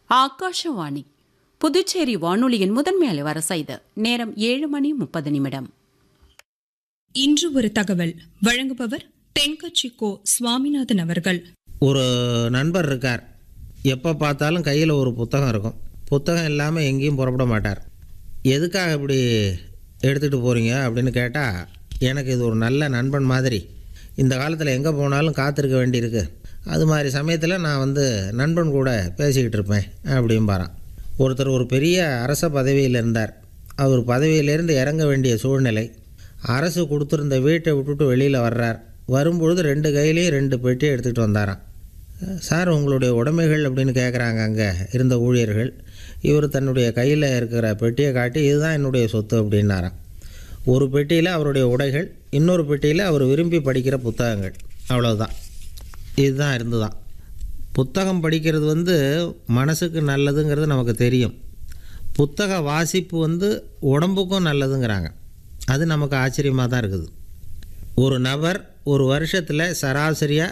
ஆகாஷவாணி புதுச்சேரி வானொலியின் முதன்மை அலுவர செய்த நேரம் ஏழு மணி முப்பது நிமிடம் இன்று ஒரு தகவல் வழங்குபவர் தென்கட்சி கோ சுவாமிநாதன் அவர்கள் ஒரு நண்பர் இருக்கார் எப்போ பார்த்தாலும் கையில் ஒரு புத்தகம் இருக்கும் புத்தகம் இல்லாமல் எங்கேயும் புறப்பட மாட்டார் எதுக்காக இப்படி எடுத்துகிட்டு போகிறீங்க அப்படின்னு கேட்டால் எனக்கு இது ஒரு நல்ல நண்பன் மாதிரி இந்த காலத்தில் எங்கே போனாலும் காத்திருக்க வேண்டியிருக்கு அது மாதிரி சமயத்தில் நான் வந்து நண்பன் கூட பேசிக்கிட்டு இருப்பேன் அப்படிம்பாரான் ஒருத்தர் ஒரு பெரிய அரச பதவியில் இருந்தார் அவர் பதவியிலேருந்து இறங்க வேண்டிய சூழ்நிலை அரசு கொடுத்துருந்த வீட்டை விட்டுட்டு வெளியில் வர்றார் வரும்பொழுது ரெண்டு கையிலையும் ரெண்டு பெட்டி எடுத்துகிட்டு வந்தாராம் சார் உங்களுடைய உடைமைகள் அப்படின்னு கேட்குறாங்க அங்கே இருந்த ஊழியர்கள் இவர் தன்னுடைய கையில் இருக்கிற பெட்டியை காட்டி இதுதான் என்னுடைய சொத்து அப்படின்னாராம் ஒரு பெட்டியில் அவருடைய உடைகள் இன்னொரு பெட்டியில் அவர் விரும்பி படிக்கிற புத்தகங்கள் அவ்வளவுதான் இதுதான் இருந்துதான் புத்தகம் படிக்கிறது வந்து மனசுக்கு நல்லதுங்கிறது நமக்கு தெரியும் புத்தக வாசிப்பு வந்து உடம்புக்கும் நல்லதுங்கிறாங்க அது நமக்கு ஆச்சரியமாக தான் இருக்குது ஒரு நபர் ஒரு வருஷத்தில் சராசரியாக